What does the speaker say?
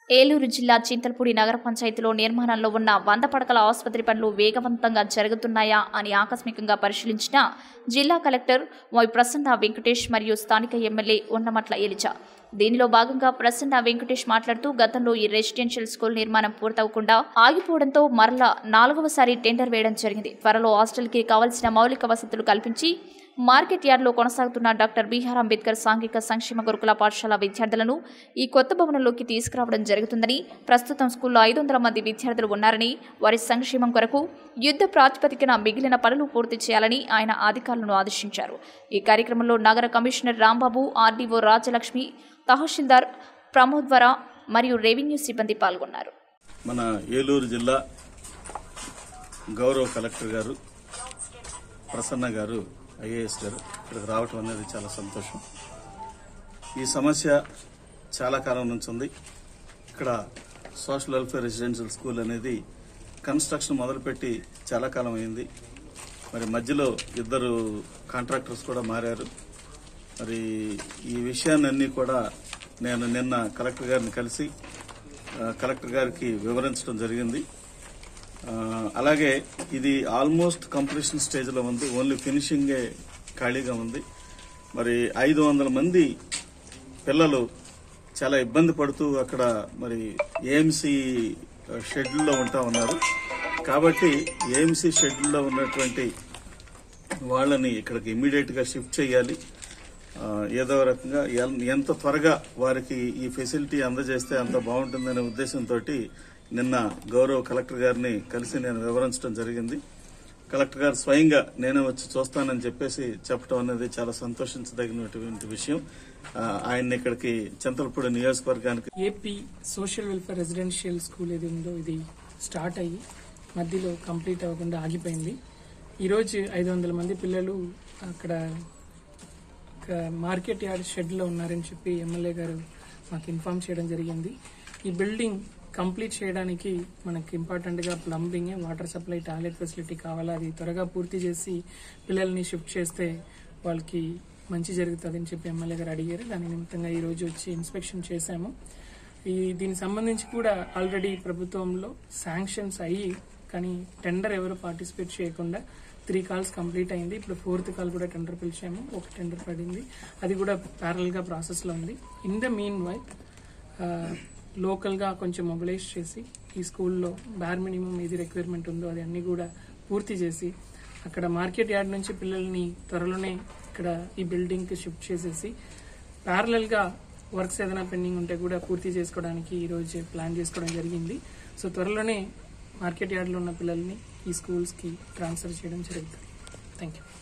ఏలూరు జిల్లా చింతలపూడి నగర పంచాయతీలో నిర్మాణంలో ఉన్న వంద పడకల ఆసుపత్రి పనులు వేగవంతంగా జరుగుతున్నాయా అని ఆకస్మికంగా పరిశీలించిన జిల్లా కలెక్టర్ వై ప్రసన్న వెంకటేష్ మరియు స్థానిక ఎమ్మెల్యే ఉన్నమట్ల ఎలిచా దీనిలో భాగంగా ప్రసన్న వెంకటేష్ మాట్లాడుతూ గతంలో ఈ రెసిడెన్షియల్ స్కూల్ నిర్మాణం పూర్తవకుండా ఆగిపోవడంతో మరలా నాలుగవసారి టెండర్ వేయడం జరిగింది త్వరలో హాస్టల్కి కావలసిన మౌలిక వసతులు కల్పించి మార్కెట్ యార్డ్లో కొనసాగుతున్న డాక్టర్ బీఆర్ అంబేద్కర్ సాంఘిక సంక్షేమ గురుకుల పాఠశాల విద్యార్థులను ఈ కొత్త భవనంలోకి తీసుకురావడం జరుగుతుందని ప్రస్తుతం స్కూల్లో ఐదు వందల మంది విద్యార్థులు ఉన్నారని వారి సంక్షేమం కొరకు యుద్ధ ప్రాతిపదికన మిగిలిన పనులు పూర్తి చేయాలని ఆయన అధికారులను ఆదేశించారు ఈ కార్యక్రమంలో నగర కమిషనర్ రాంబాబు ఆర్డీఓ రాజలక్ష్మి తహసీల్దార్ ప్రమోద్ వర మరియు రెవెన్యూ సిబ్బంది పాల్గొన్నారు మన ఏలూరు జిల్లా గౌరవ కలెక్టర్ గారు ప్రసన్న గారు ఐఏఎస్ గారు ఇక్కడికి రావటం అనేది చాలా సంతోషం ఈ సమస్య చాలా కాలం నుంచి ఉంది ఇక్కడ సోషల్ వెల్ఫేర్ రెసిడెన్షియల్ స్కూల్ అనేది కన్స్ట్రక్షన్ మొదలుపెట్టి చాలా కాలం అయింది మరి మధ్యలో ఇద్దరు కాంట్రాక్టర్స్ కూడా మారారు మరి ఈ విషయాన్ని కూడా నేను నిన్న కలెక్టర్ గారిని కలిసి ఆ, కలెక్టర్ గారికి వివరించడం జరిగింది ఆ, అలాగే ఇది ఆల్మోస్ట్ కంప్లీషన్ స్టేజ్ లో ఉంది ఓన్లీ ఫినిషింగే ఖాళీగా ఉంది మరి ఐదు వందల మంది పిల్లలు చాలా ఇబ్బంది పడుతూ అక్కడ మరి ఏఎంసీ షెడ్యూల్లో ఉంటా ఉన్నారు కాబట్టి ఏఎంసీ షెడ్యూల్లో ఉన్నటువంటి వాళ్ళని ఇక్కడికి ఇమ్మీడియట్ గా షిఫ్ట్ చేయాలి ఆ, ఏదో రకంగా ఎల్- ఎంత త్వరగా వారికి ఈ ఫెసిలిటీ అందజేస్తే అంత బాగుంటుందనే ఉద్దేశంతో నిన్న గౌరవ కలెక్టర్ గారిని కలిసి నేను వివరించడం జరిగింది కలెక్టర్ గారు స్వయంగా నేనే వచ్చి చూస్తానని చెప్పేసి చెప్పడం అనేది చాలా సంతోషించదగినటువంటి విషయం ఆ, ఆయన్ని ఇక్కడికి చింతలపూడి నియోజకవర్గానికి AP social welfare residential school ఏది ఉందో ఇది స్టార్ట్ అయ్యి మధ్యలో కంప్లీట్ అవ్వకుండా ఆగిపోయింది ఈరోజు ఐదు వందల మంది పిల్లలు అక్కడ ఒక మార్కెట్ యార్డ్ షెడ్లో ఉన్నారని చెప్పి ఎమ్మెల్యే గారు మాకు ఇన్ఫార్మ్ చేయడం జరిగింది ఈ బిల్డింగ్ కంప్లీట్ చేయడానికి మనకి ఇంపార్టెంట్గా plumbing water supply toilet facility కావాలా అది త్వరగా పూర్తి చేసి పిల్లల్ని షిఫ్ట్ చేస్తే వాళ్ళకి మంచి జరుగుతుందని చెప్పి ఎమ్మెల్యే గారు అడిగారు దాని నిమిత్తంగా ఈ రోజు వచ్చి ఇన్స్పెక్షన్ చేశాము ఈ దీనికి సంబంధించి కూడా ఆల్రెడీ ప్రభుత్వంలో శాంక్షన్స్ అయ్యి కానీ టెండర్ ఎవరు పార్టిసిపేట్ చేయకుండా త్రీ కాల్స్ కంప్లీట్ అయింది ఇప్పుడు ఫోర్త్ కాల్ కూడా టెండర్ పిలిచాము ఒక టెండర్ పడింది అది కూడా ప్యారల్ గా ప్రాసెస్ లో ఉంది in the meanwhile local గా కొంచెం మొబిలైజ్ చేసి ఈ స్కూల్లో బార్ మినిమం ఏది రిక్వైర్మెంట్ ఉందో అది అన్ని కూడా పూర్తి చేసి అక్కడ మార్కెట్ యార్డ్ నుంచి పిల్లల్ని త్వరలోనే ఇక్కడ ఈ బిల్డింగ్ కి షిఫ్ట్ చేసేసి ప్యారలల్ గా వర్క్స్ ఏదైనా పెండింగ్ ఉంటే కూడా పూర్తి చేసుకోవడానికి ఈ రోజు ప్లాన్ చేసుకోవడం జరిగింది సో త్వరలోనే మార్కెట్ యార్డ్లో ఉన్న పిల్లల్ని ఈ స్కూల్స్కి ట్రాన్స్ఫర్ చేయడం జరుగుతుంది థ్యాంక్ యూ